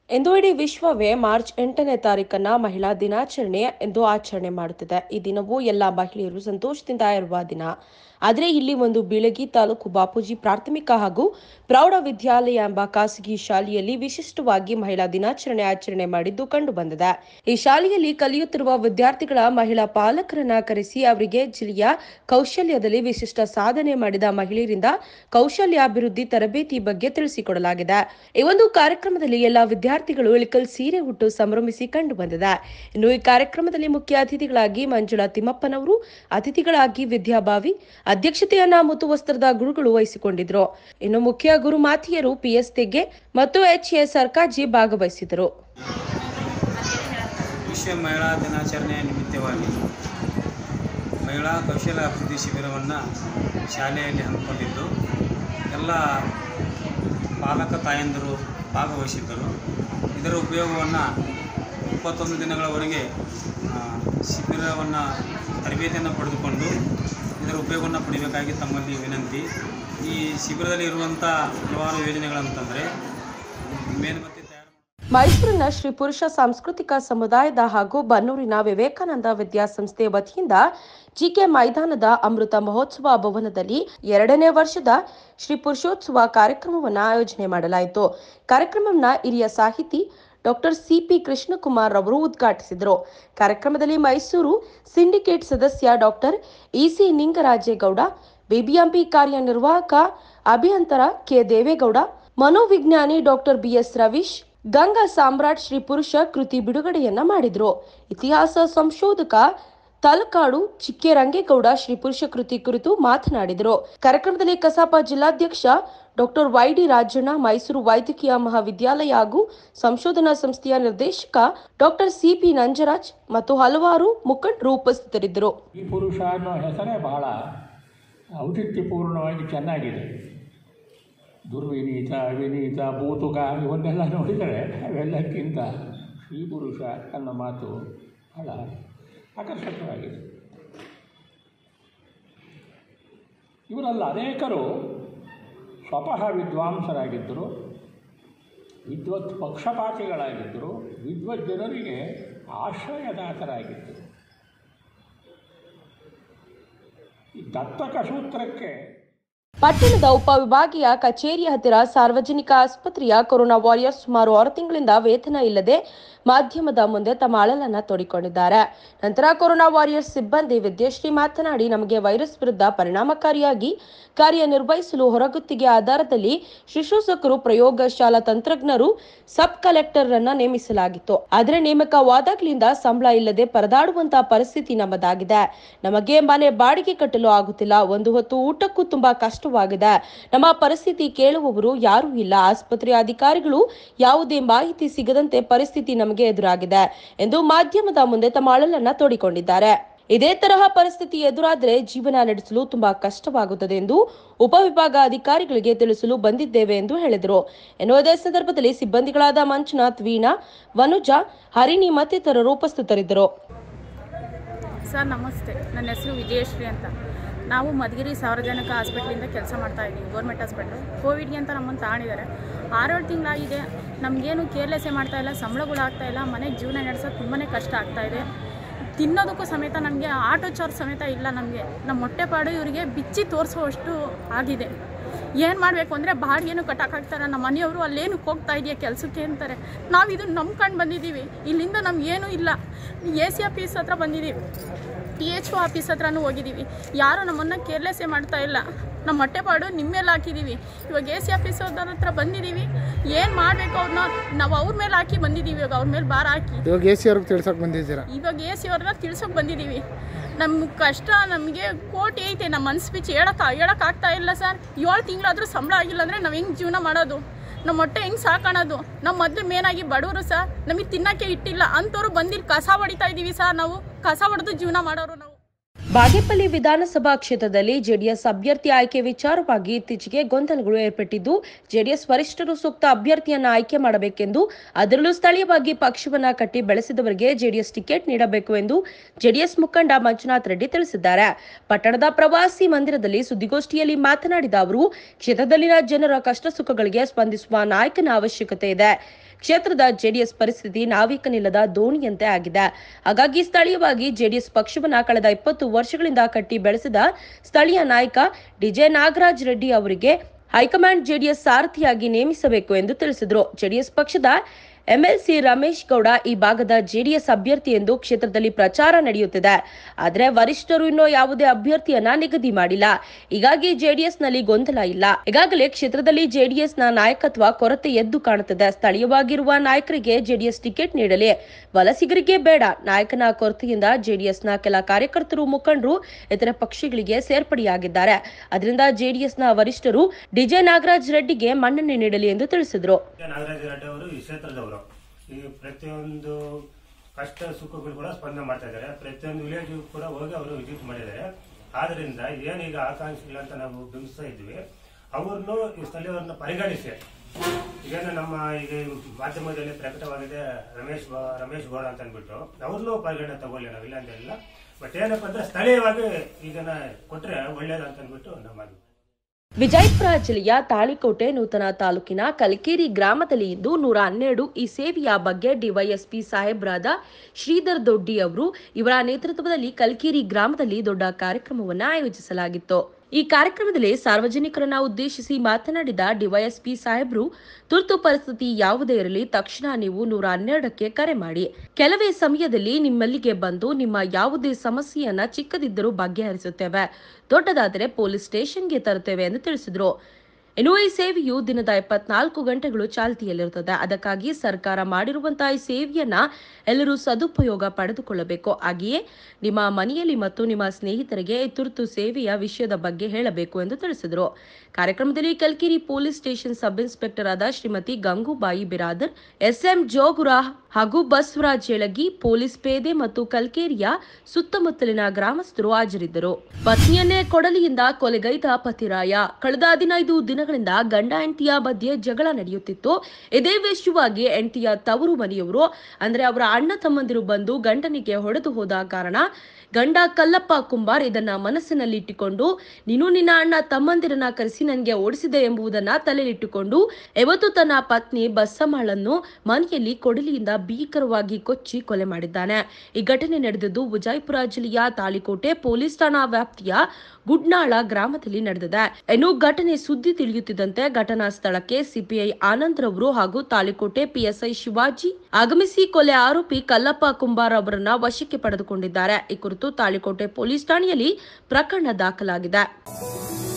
ಇಂದು ಇಡೀ ವಿಶ್ವವೇ ಮಾರ್ಚ್ ಎಂಟನೇ ತಾರೀಕನ್ನ ಮಹಿಳಾ ದಿನಾಚರಣೆ ಎಂದು ಆಚರಣೆ ಮಾಡುತ್ತಿದೆ ಈ ದಿನವು ಎಲ್ಲ ಮಹಿಳೆಯರು ಸಂತೋಷದಿಂದ ಇರುವ ದಿನ ಆದರೆ ಇಲ್ಲಿ ಒಂದು ಬೀಳಗಿ ತಾಲೂಕು ಬಾಪೂಜಿ ಪ್ರಾಥಮಿಕ ಹಾಗೂ ಪ್ರೌಢ ವಿದ್ಯಾಲಯ ಎಂಬ ಖಾಸಗಿ ಶಾಲೆಯಲ್ಲಿ ವಿಶಿಷ್ಟವಾಗಿ ಮಹಿಳಾ ದಿನಾಚರಣೆ ಆಚರಣೆ ಮಾಡಿದ್ದು ಕಂಡು ಬಂದಿದೆ ಈ ಶಾಲೆಯಲ್ಲಿ ಕಲಿಯುತ್ತಿರುವ ವಿದ್ಯಾರ್ಥಿಗಳ ಮಹಿಳಾ ಪಾಲಕರನ್ನ ಕರೆಸಿ ಅವರಿಗೆ ಜಿಲ್ಲೆಯ ಕೌಶಲ್ಯದಲ್ಲಿ ವಿಶಿಷ್ಟ ಸಾಧನೆ ಮಾಡಿದ ಮಹಿಳೆಯರಿಂದ ಕೌಶಲ್ಯಾಭಿವೃದ್ಧಿ ತರಬೇತಿ ಬಗ್ಗೆ ತಿಳಿಸಿಕೊಡಲಾಗಿದೆ ಈ ಒಂದು ಕಾರ್ಯಕ್ರಮದಲ್ಲಿ ಎಲ್ಲ ವಿದ್ಯಾರ್ಥಿಗಳು ಇಳಕಲ್ ಸೀರೆ ಉಟ್ಟು ಸಂಭ್ರಮಿಸಿ ಕಂಡು ಬಂದಿದೆ ಇನ್ನು ಈ ಕಾರ್ಯಕ್ರಮದಲ್ಲಿ ಮುಖ್ಯ ಅತಿಥಿಗಳಾಗಿ ಮಂಜುಳಾ ತಿಮ್ಮಪ್ಪನವರು ಅತಿಥಿಗಳಾಗಿ ವಿದ್ಯಾಭಾವಿ ಅಧ್ಯಕ್ಷತೆಯನ್ನ ಮುತ್ತು ವಸ್ತ್ರದ ಗುರುಗಳು ವಹಿಸಿಕೊಂಡಿದ್ರು ಇನ್ನು ಮುಖ್ಯ ಗುರುಮಾತಿಯರು ಪಿಎಸ್ ತೆಗ್ಗೆ ಮತ್ತು ಎಚ್ ಎಸ್ ಸರ್ಕಾಜಿ ಭಾಗವಹಿಸಿದರು ವಿಶ್ವ ಮಹಿಳಾ ದಿನಾಚರಣೆಯ ನಿಮಿತ್ತವಾಗಿ ಮಹಿಳಾ ಕೌಶಲ್ಯ ಅಭಿವೃದ್ಧಿ ಶಿಬಿರವನ್ನು ಶಾಲೆಯಲ್ಲಿ ಹಮ್ಮಿಕೊಂಡಿದ್ದು ಎಲ್ಲ ಪಾಲಕ ತಾಯಂದಿರು ಭಾಗವಹಿಸಿದ್ದರು ಇದರ ಉಪಯೋಗವನ್ನು ಇಪ್ಪತ್ತೊಂದು ದಿನಗಳವರೆಗೆ ಆ, ಶಿಬಿರವನ್ನು ತರಬೇತಿಯನ್ನು ಪಡೆದುಕೊಂಡು ಇದರ ಉಪಯೋಗವನ್ನು ಪಡಿಬೇಕಾಗಿ ತಮ್ಮಲ್ಲಿ ವಿನಂತಿ ಈ ಶಿಬಿರದಲ್ಲಿ ಇರುವಂಥ ಹಲವಾರು ಯೋಜನೆಗಳಂತಂದರೆ ಮೇಲ್ಮತ್ತೆ ತಯಾರು ಮೈಸೂರಿನ ಶ್ರೀ ಪುರುಷ ಸಾಂಸ್ಕೃತಿಕ ಸಮುದಾಯದ ಹಾಗೂ ಬನ್ನೂರಿನ ವಿವೇಕಾನಂದ ವಿದ್ಯಾಸಂಸ್ಥೆ ವತಿಯಿಂದ ಜಿಕೆ ಮೈದಾನದ ಅಮೃತ ಮಹೋತ್ಸವ ಭವನದಲ್ಲಿ ಎರಡನೇ ವರ್ಷದ ಶ್ರೀ ಪುರುಷೋತ್ಸವ ಕಾರ್ಯಕ್ರಮವನ್ನು ಆಯೋಜನೆ ಮಾಡಲಾಯಿತು ಕಾರ್ಯಕ್ರಮವನ್ನ ಹಿರಿಯ ಸಾಹಿತಿ ಡಾಕ್ಟರ್ ಸಿಪಿ ಕೃಷ್ಣಕುಮಾರ್ ಅವರು ಉದ್ಘಾಟಿಸಿದರು ಕಾರ್ಯಕ್ರಮದಲ್ಲಿ ಮೈಸೂರು ಸಿಂಡಿಕೇಟ್ ಸದಸ್ಯ ಡಾಕ್ಟರ್ ಇಸಿ ನಿಂಗರಾಜೇಗೌಡ ಬಿಬಿಎಂಪಿ ಕಾರ್ಯನಿರ್ವಾಹಕ ಅಭಿಯಂತರ ಕೆ ದೇವೇಗೌಡ ಮನೋವಿಜ್ಞಾನಿ ಡಾಕ್ಟರ್ ಬಿಎಸ್ ರವೀಶ್ ಗಂಗಾ ಸಾಮ್ರಾಟ್ ಶ್ರೀ ಪುರುಷ ಕೃತಿ ಬಿಡುಗಡೆಯನ್ನ ಮಾಡಿದ್ರು ಇತಿಹಾಸ ಸಂಶೋಧಕ ತಲಕಾಡು ಚಿಕ್ಕೇರಂಗೇಗೌಡ ಶ್ರೀ ಪುರುಷ ಕೃತಿ ಕುರಿತು ಮಾತನಾಡಿದರು ಕಾರ್ಯಕ್ರಮದಲ್ಲಿ ಕಸಾಪ ಜಿಲ್ಲಾಧ್ಯಕ್ಷ ಡಾಕ್ಟರ್ ವೈಡಿ ರಾಜಣ್ಣ ಮೈಸೂರು ವೈದ್ಯಕೀಯ ಮಹಾವಿದ್ಯಾಲಯ ಹಾಗೂ ಸಂಶೋಧನಾ ಸಂಸ್ಥೆಯ ನಿರ್ದೇಶಕ ಡಾಕ್ಟರ್ ಸಿಪಿ ನಂಜರಾಜ್ ಮತ್ತು ಹಲವಾರು ಮುಖಂಡರು ಉಪಸ್ಥಿತರಿದ್ದರು ಈ ಪುರುಷ ಅನ್ನೋ ಹೆಸರೇ ಬಹಳ ಔಚಿತ್ಯಪೂರ್ಣವಾಗಿ ಚೆನ್ನಾಗಿದೆ ದುರ್ವಿನೀತ ವಿನೀತ ಭೂತುಕ ಇವನ್ನೆಲ್ಲ ನೋಡಿದರೆ ಅವೆಲ್ಲಕ್ಕಿಂತ ಈ ಪುರುಷ ಅನ್ನೋ ಮಾತು ಬಹಳ ಆಕರ್ಷಕವಾಗಿದೆ ಇವರಲ್ಲಿ ಅನೇಕರು ಸ್ವತಃ ವಿದ್ವಾಂಸರಾಗಿದ್ದರು ವಿದ್ವತ್ ಪಕ್ಷಪಾತಿಗಳಾಗಿದ್ದರು ವಿದ್ವತ್ ಜನರಿಗೆ ಆಶ್ರಯದಾತರಾಗಿದ್ದರು ಈ ದತ್ತಕ ಸೂತ್ರಕ್ಕೆ ಪಟ್ಟಣದ ಉಪವಿಭಾಗೀಯ ಕಚೇರಿಯ ಹತ್ತಿರ ಸಾರ್ವಜನಿಕ ಆಸ್ಪತ್ರೆಯ ಕೊರೋನಾ ವಾರಿಯರ್ಸ್ ಸುಮಾರು ಆರು ತಿಂಗಳಿಂದ ವೇತನ ಇಲ್ಲದೆ ಮಾಧ್ಯಮದ ಮುಂದೆ ತಮ್ಮ ಅಳಲನ್ನ ತೋಡಿಕೊಂಡಿದ್ದಾರೆ ನಂತರ ಕೊರೋನಾ ವಾರಿಯರ್ಸ್ ಸಿಬ್ಬಂದಿ ವಿದ್ಯಶ್ರೀ ಮಾತನಾಡಿ ನಮಗೆ ವೈರಸ್ ವಿರುದ್ಧ ಪರಿಣಾಮಕಾರಿಯಾಗಿ ಕಾರ್ಯನಿರ್ವಹಿಸಲು ಹೊರಗುತ್ತಿಗೆ ಆಧಾರದಲ್ಲಿ ಶಿಶುಸಕರು ಪ್ರಯೋಗಶಾಲಾ ತಂತ್ರಜ್ಞರು ಸಬ್ ಕಲೆಕ್ಟರ್ ಅನ್ನ ನೇಮಿಸಲಾಗಿತ್ತು ಆದರೆ ನೇಮಕವಾದಾಗ್ಲಿಂದ ಸಂಬಳ ಇಲ್ಲದೆ ಪರದಾಡುವಂತಹ ಪರಿಸ್ಥಿತಿ ನಮ್ಮದಾಗಿದೆ ನಮಗೆ ಮನೆ ಬಾಡಿಗೆ ಕಟ್ಟಲು ಆಗುತ್ತಿಲ್ಲ ಒಂದು ಹೊತ್ತು ಊಟಕ್ಕೂ ತುಂಬಾ ಕಷ್ಟವಾಗಿದೆ ನಮ್ಮ ಪರಿಸ್ಥಿತಿ ಕೇಳುವವರು ಯಾರೂ ಇಲ್ಲ ಆಸ್ಪತ್ರೆಯ ಅಧಿಕಾರಿಗಳು ಯಾವುದೇ ಮಾಹಿತಿ ಸಿಗದಂತೆ ಪರಿಸ್ಥಿತಿ ನಮಗೆ ಎದುರಾಗಿದೆ ಎಂದು ಮಾಧ್ಯಮದ ಮುಂದೆ ತಮ್ಮ ಅಳಲನ್ನ ತೋಡಿಕೊಂಡಿದ್ದಾರೆ ಇದೇ ತರಹ ಪರಿಸ್ಥಿತಿ ಎದುರಾದರೆ ಜೀವನ ನಡೆಸಲು ತುಂಬಾ ಕಷ್ಟವಾಗುತ್ತದೆ ಎಂದು ಉಪವಿಭಾಗ ಅಧಿಕಾರಿಗಳಿಗೆ ತಿಳಿಸಲು ಬಂದಿದ್ದೇವೆ ಎಂದು ಹೇಳಿದರು ಇನ್ನು ಇದೇ ಸಂದರ್ಭದಲ್ಲಿ ಸಿಬ್ಬಂದಿಗಳಾದ ಮಂಜುನಾಥ್ ವೀಣಾ ವನುಜಾ ಹರಿಣಿ ಮತ್ತಿತರರು ಉಪಸ್ಥಿತರಿದ್ದರು ಸರ್ ನಮಸ್ತೆ ನನ್ನ ಹೆಸರು ವಿಜಯಶ್ರೀ ಅಂತ ನಾವು ಮಧುಗಿರಿ ಸಾರ್ವಜನಿಕ ಹಾಸ್ಪಿಟ್ಲಿಂದ ಕೆಲಸ ಮಾಡ್ತಾ ಇದ್ದೀವಿ ಗೌರ್ಮೆಂಟ್ ಹಾಸ್ಪಿಟ್ಲು ಕೋವಿಡ್ಗೆ ಅಂತ ನಮ್ಮನ್ನು ತಗೊಂಡಿದ್ದಾರೆ ಆರೇಳು ತಿಂಗಳಾಗಿದೆ ನಮಗೇನು ಕೇರ್ಲೆಸ್ಸೇ ಮಾಡ್ತಾ ಇಲ್ಲ ಸಂಬಳಗಳು ಆಗ್ತಾ ಇಲ್ಲ ಮನೆಗೆ ಜೀವನ ನಡೆಸೋದು ತುಂಬಾ ಕಷ್ಟ ಆಗ್ತಾ ಇದೆ ತಿನ್ನೋದಕ್ಕೂ ಸಮೇತ ನಮಗೆ ಆಟೋ ಚಾರ್ಜ್ ಸಮೇತ ಇಲ್ಲ ನಮಗೆ ನಮ್ಮ ಹೊಟ್ಟೆಪಾಡು ಇವರಿಗೆ ಬಿಚ್ಚಿ ತೋರಿಸೋವಷ್ಟು ಆಗಿದೆ ಏನು ಮಾಡಬೇಕು ಅಂದರೆ ಬಾಡಿಗೆನೂ ಕಟ್ಟೋಕ್ಕಾಗ್ತಾರೆ ನಮ್ಮ ಮನೆಯವರು ಅಲ್ಲೇನಕ್ಕೆ ಹೋಗ್ತಾ ಇದೆಯಾ ಕೆಲಸಕ್ಕೆ ಅಂತಾರೆ ನಾವು ಇದನ್ನು ನಂಬ್ಕೊಂಡು ಬಂದಿದ್ದೀವಿ ಇಲ್ಲಿಂದ ನಮಗೇನೂ ಇಲ್ಲ ಎ ಸಿ ಆಫೀಸ್ ಹತ್ರ ಬಂದಿದ್ದೀವಿ ಟಿ ಎಚ್ ಒ ಆಫೀಸ್ ಹತ್ರನೂ ಹೋಗಿದ್ದೀವಿ ಯಾರೂ ನಮ್ಮನ್ನು ಕೇರ್ಲೆಸ್ಸೇ ಮಾಡ್ತಾ ಇಲ್ಲ ನಮ್ಮ ಹೊಟ್ಟೆಪಾಡು ನಿಮ್ಮ ಮೇಲೆ ಹಾಕಿದ್ದೀವಿ ಇವಾಗ ಎ ಸಿ ಆಫೀಸ್ ಅವ್ರ ಹತ್ರ ಬಂದಿದ್ದೀವಿ ಏನು ಮಾಡಬೇಕು ಅವ್ರನ್ನ ನಾವು ಅವ್ರ ಮೇಲೆ ಹಾಕಿ ಬಂದಿದ್ದೀವಿ ಇವಾಗ ಅವ್ರ ಮೇಲೆ ಭಾರ ಹಾಕಿ ಇವಾಗ ಎ ಸಿ ಅವ್ರಿಗೆ ತಿಳ್ಸೋಕೆ ಬಂದಿದ್ದೀರಾ ಇವಾಗ ಎ ಸಿ ಅವ್ರನ್ನ ತಿಳ್ಸೋಕೆ ಬಂದಿದ್ದೀವಿ ನಮ್ಮ ಕಷ್ಟ ನಮಗೆ ಕೋಟಿ ಐತೆ ನಮ್ಮ ಮನ್ಸು ಬಿಚ್ಚಿ ಹೇಳಕ್ಕೆ ಹೇಳೋಕ್ಕಾಗ್ತಾ ಇಲ್ಲ ಸರ್ ಏಳು ತಿಂಗಳಾದರೂ ಸಂಬಳ ಆಗಿಲ್ಲ ಅಂದರೆ ನಾವು ಹೆಂಗೆ ಜೀವನ ಮಾಡೋದು ನಮ್ಮ ಹೊಟ್ಟೆ ಹೆಂಗೆ ಸಾಕೋಣದು ನಮ್ಮ ಮೊದಲು ಮೇನಾಗಿ ಬಡವರು ಸರ್ ನಮಗೆ ತಿನ್ನೋಕ್ಕೆ ಇಟ್ಟಿಲ್ಲ ಅಂಥವ್ರು ಬಂದಿಲ್ಲಿ ಕಸ ಹೊಡಿತಾ ಇದ್ದೀವಿ ಸರ್ ನಾವು ಕಸ ಹೊಡೆದು ಜೀವನ ಮಾಡೋರು ನಾವು ಬಾಗೇಪಲ್ಲಿ ವಿಧಾನಸಭಾ ಕ್ಷೇತ್ರದಲ್ಲಿ ಜೆಡಿಎಸ್ ಅಭ್ಯರ್ಥಿ ಆಯ್ಕೆ ವಿಚಾರವಾಗಿ ಇತ್ತೀಚೆಗೆ ಗೊಂದಲಗಳು ಏರ್ಪಟ್ಟಿದ್ದು ಜೆಡಿಎಸ್ ವರಿಷ್ಠರು ಸೂಕ್ತ ಅಭ್ಯರ್ಥಿಯನ್ನ ಆಯ್ಕೆ ಮಾಡಬೇಕೆಂದು ಅದರಲ್ಲೂ ಸ್ಥಳೀಯವಾಗಿ ಪಕ್ಷವನ್ನ ಕಟ್ಟಿ ಬೆಳೆಸಿದವರಿಗೆ ಜೆಡಿಎಸ್ ಟಿಕೆಟ್ ನೀಡಬೇಕು ಎಂದು ಜೆಡಿಎಸ್ ಮುಖಂಡ ಮಂಜುನಾಥ್ ರೆಡ್ಡಿ ತಿಳಿಸಿದ್ದಾರೆ ಪಟ್ಟಣದ ಪ್ರವಾಸಿ ಮಂದಿರದಲ್ಲಿ ಸುದ್ದಿಗೋಷ್ಠಿಯಲ್ಲಿ ಮಾತನಾಡಿದ ಅವರು ಕ್ಷೇತ್ರದಲ್ಲಿನ ಜನರ ಕಷ್ಟ ಸುಖಗಳಿಗೆ ಸ್ಪಂದಿಸುವ ನಾಯಕನ ಅವಶ್ಯಕತೆ ಇದೆ ಕ್ಷೇತ್ರದ ಜೆಡಿಎಸ್ ಪರಿಸ್ಥಿತಿ ನಾವಿಕನಿಲ್ಲದ ದೋಣಿಯಂತೆ ಆಗಿದೆ ಹಾಗಾಗಿ ಸ್ಥಳೀಯವಾಗಿ ಜೆಡಿಎಸ್ ಪಕ್ಷವನ್ನ ಕಳೆದ ಇಪ್ಪತ್ತು ವರ್ಷಗಳಿಂದ ಕಟ್ಟಿ ಬೆಳೆಸಿದ ಸ್ಥಳೀಯ ನಾಯಕ ಡಿಜೆ ನಾಗರಾಜ್ ರೆಡ್ಡಿ ಅವರಿಗೆ ಹೈಕಮಾಂಡ್ ಜೆಡಿಎಸ್ ಸಾರಥಿಯಾಗಿ ನೇಮಿಸಬೇಕು ಎಂದು ತಿಳಿಸಿದರು ಜೆಡಿಎಸ್ ಪಕ್ಷದ ಎಂಎಲ್ಸಿ ರಮೇಶ್ ಗೌಡ ಈ ಭಾಗದ ಜೆಡಿಎಸ್ ಅಭ್ಯರ್ಥಿ ಎಂದು ಕ್ಷೇತ್ರದಲ್ಲಿ ಪ್ರಚಾರ ನಡೆಯುತ್ತಿದೆ ಆದರೆ ವರಿಷ್ಠರು ಇನ್ನೂ ಯಾವುದೇ ಅಭ್ಯರ್ಥಿಯನ್ನ ನಿಗದಿ ಮಾಡಿಲ್ಲ ಹೀಗಾಗಿ ಜೆಡಿಎಸ್ನಲ್ಲಿ ಗೊಂದಲ ಇಲ್ಲ ಈಗಾಗಲೇ ಕ್ಷೇತ್ರದಲ್ಲಿ ಜೆಡಿಎಸ್ನ ನಾಯಕತ್ವ ಕೊರತೆ ಎದ್ದು ಕಾಣುತ್ತದೆ ಸ್ಥಳೀಯವಾಗಿರುವ ನಾಯಕರಿಗೆ ಜೆಡಿಎಸ್ ಟಿಕೆಟ್ ನೀಡಲಿ ವಲಸಿಗರಿಗೆ ಬೇಡ ನಾಯಕನ ಕೊರತೆಯಿಂದ ಜೆಡಿಎಸ್ನ ಕೆಲ ಕಾರ್ಯಕರ್ತರು ಮುಖಂಡರು ಇತರ ಪಕ್ಷಗಳಿಗೆ ಸೇರ್ಪಡೆಯಾಗಿದ್ದಾರೆ ಅದರಿಂದ ಜೆಡಿಎಸ್ನ ವರಿಷ್ಠರು ಡಿಜೆ ನಾಗರಾಜ್ ರೆಡ್ಡಿಗೆ ಮನ್ನಣೆ ನೀಡಲಿ ಎಂದು ತಿಳಿಸಿದರು ನಾಗರಾಜ ರೆಡ್ಡಿ ಅವರು ಈ ಕ್ಷೇತ್ರದವರು ಈ ಪ್ರತಿಯೊಂದು ಕಷ್ಟ ಸುಖಗಳು ಕೂಡ ಸ್ಪಂದನೆ ಮಾಡ್ತಾ ಇದ್ದಾರೆ ಪ್ರತಿಯೊಂದು ವಿಲೇಜ್ ಕೂಡ ಹೋಗಿ ಅವರು ವಿಸಿಟ್ ಮಾಡಿದ್ದಾರೆ ಆದ್ರಿಂದ ಏನೀಗ ಆಕಾಂಕ್ಷಿಗಳಂತ ನಾವು ಬಿಂಬಿಸ್ತಾ ಇದ್ವಿ ಅವ್ರನ್ನು ಈ ಸ್ಥಳೀಯರನ್ನ ಪರಿಗಣಿಸಿ ಈಗೇನು ನಮ್ಮ ಈಗ ಮಾಧ್ಯಮದಲ್ಲಿ ಪ್ರಕಟವಾಗಿದೆ ರಮೇಶ್ ಗೌ- ರಮೇಶ್ ಗೌಡ ಅಂತ ಅಂದ್ಬಿಟ್ಟು ಅವ್ರನ್ನೂ ಪರಿಗಣನೆ ತಗೊಳ್ಳಿ ನಾವು ಇಲ್ಲ ಅಂತ ಇಲ್ಲ ಬಟ್ ಏನಪ್ಪ ಅಂದ್ರೆ ಸ್ಥಳೀಯವಾಗಿ ಇದನ್ನ ಕೊಟ್ರೆ ಒಳ್ಳೇದು ಅಂತ ಅಂದ್ಬಿಟ್ಟು ನಮ್ಮ ಅಭಿಪ್ರಾಯ. ವಿಜಯಪುರ ಜಿಲ್ಲೆಯ ತಾಳಿಕೋಟೆ ನೂತನ ತಾಲೂಕಿನ ಕಲ್ಕೇರಿ ಗ್ರಾಮದಲ್ಲಿ ಇಂದು ನೂರ ಹನ್ನೆರಡು ಈ ಸೇವೆಯ ಬಗ್ಗೆ ಡಿವೈಎಸ್ಪಿ ಸಾಹೇಬ್ರಾದ ಶ್ರೀಧರ್ ದೊಡ್ಡಿ ಅವರು ಇವರ ನೇತೃತ್ವದಲ್ಲಿ ಕಲ್ಕೇರಿ ಗ್ರಾಮದಲ್ಲಿ ದೊಡ್ಡ ಕಾರ್ಯಕ್ರಮವನ್ನು ಆಯೋಜಿಸಲಾಗಿತ್ತು ಈ ಕಾರ್ಯಕ್ರಮದಲ್ಲಿ ಸಾರ್ವಜನಿಕರನ್ನ ಉದ್ದೇಶಿಸಿ ಮಾತನಾಡಿದ ಡಿವೈಎಸ್ಪಿ ಸಾಹೇಬ್ರು ತುರ್ತು ಪರಿಸ್ಥಿತಿ ಯಾವುದೇ ಇರಲಿ ತಕ್ಷಣ ನೀವು ನೂರ ಹನ್ನೆರಡಕ್ಕೆ ಕರೆ ಮಾಡಿ ಕೆಲವೇ ಸಮಯದಲ್ಲಿ ನಿಮ್ಮಲ್ಲಿಗೆ ಬಂದು ನಿಮ್ಮ ಯಾವುದೇ ಸಮಸ್ಯೆಯನ್ನ ಚಿಕ್ಕದಿದ್ದರೂ ಬಗೆಹರಿಸುತ್ತೇವೆ ದೊಡ್ಡದಾದರೆ ಪೊಲೀಸ್ ಸ್ಟೇಷನ್ಗೆ ತರುತ್ತೇವೆ ಎಂದು ತಿಳಿಸಿದರು ಇನ್ನು ಈ ಸೇವೆಯು ದಿನದ ಇಪ್ಪತ್ನಾಲ್ಕು ಗಂಟೆಗಳು ಚಾಲ್ತಿಯಲ್ಲಿರುತ್ತದೆ ಅದಕ್ಕಾಗಿ ಸರ್ಕಾರ ಮಾಡಿರುವಂತಹ ಈ ಸೇವೆಯನ್ನ ಎಲ್ಲರೂ ಸದುಪಯೋಗ ಪಡೆದುಕೊಳ್ಳಬೇಕು ಹಾಗೆಯೇ ನಿಮ್ಮ ಮನೆಯಲ್ಲಿ ಮತ್ತು ನಿಮ್ಮ ಸ್ನೇಹಿತರಿಗೆ ಈ ತುರ್ತು ಸೇವೆಯ ವಿಷಯದ ಬಗ್ಗೆ ಹೇಳಬೇಕು ಎಂದು ತಿಳಿಸಿದರು ಕಾರ್ಯಕ್ರಮದಲ್ಲಿ Kalkiri police station sub inspector ಆದ ಶ್ರೀಮತಿ ಗಂಗೂಬಾಯಿ ಬಿರಾದರ್ ಎಸ್ಎಂ ಜೋಗುರ ಹಾಗೂ ಬಸವರಾಜ್ ಏಳಗಿ ಪೊಲೀಸ್ ಪೇದೆ ಮತ್ತು ಕಲ್ಕೇರಿಯ ಸುತ್ತಮುತ್ತಲಿನ ಗ್ರಾಮಸ್ಥರು ಹಾಜರಿದ್ದರು ಪತ್ನಿಯನ್ನೇ ಕೊಡಲಿಯಿಂದ ಕೊಲೆಗೈದ ಪತಿರಾಯ ಕಳೆದ ಹದಿನೈದು ದಿನಗಳಿಂದ ಗಂಡ ಹೆಂಡತಿಯ ಮಧ್ಯೆ ಜಗಳ ನಡೆಯುತ್ತಿತ್ತು ಇದೇ ವಿಷಯವಾಗಿ ಹೆಂಡತಿಯ ತವರು ಮನೆಯವರು ಅಂದ್ರೆ ಅವರ ಅಣ್ಣ ತಮ್ಮಂದಿರು ಬಂದು ಗಂಡನಿಗೆ ಹೊಡೆದು ಹೋದ ಕಾರಣ ಗಂಡ ಕಲ್ಲಪ್ಪ ಕುಂಬಾರ್ ಇದನ್ನ ಮನಸ್ಸಿನಲ್ಲಿಟ್ಟುಕೊಂಡು ನೀನು ನಿನ್ನ ಅಣ್ಣ ತಮ್ಮಂದಿರನ್ನ ಕರೆಸಿ ನನಗೆ ಓಡಿಸಿದೆ ಎಂಬುದನ್ನ ತಲೆಯಲ್ಲಿಟ್ಟುಕೊಂಡು ಇವತ್ತು ತನ್ನ ಪತ್ನಿ ಬಸ್ಸಮ್ಮಳನ್ನು ಮನೆಯಲ್ಲಿ ಕೊಡಲಿಯಿಂದ ಭೀಕರವಾಗಿ ಕೊಚ್ಚಿ ಕೊಲೆ ಮಾಡಿದ್ದಾನೆ ಈ ಘಟನೆ ನಡೆದಿದ್ದು ವಿಜಯಪುರ ಜಿಲ್ಲೆಯ ತಾಳಿಕೋಟೆ ಪೊಲೀಸ್ ಠಾಣಾ ವ್ಯಾಪ್ತಿಯ ಗುಡ್ನಾಳ ಗ್ರಾಮದಲ್ಲಿ ನಡೆದಿದೆ ಇನ್ನು ಘಟನೆ ಸುದ್ದಿ ತಿಳಿಯುತ್ತಿದ್ದಂತೆ ಘಟನಾ ಸ್ಥಳಕ್ಕೆ ಸಿಪಿಐ ಆನಂದ್ ರವರು ಹಾಗೂ ತಾಳಿಕೋಟೆ ಪಿಎಸ್ಐ ಶಿವಾಜಿ ಆಗಮಿಸಿ ಕೊಲೆ ಆರೋಪಿ ಕಲ್ಲಪ್ಪ ಕುಂಬಾರ್ ಅವರನ್ನ ವಶಕ್ಕೆ ಪಡೆದುಕೊಂಡಿದ್ದಾರೆ ಈ ಕುರಿತು ತಾಳಿಕೋಟೆ ಪೊಲೀಸ್ ಠಾಣೆಯಲ್ಲಿ ಪ್ರಕರಣ ದಾಖಲಾಗಿದೆ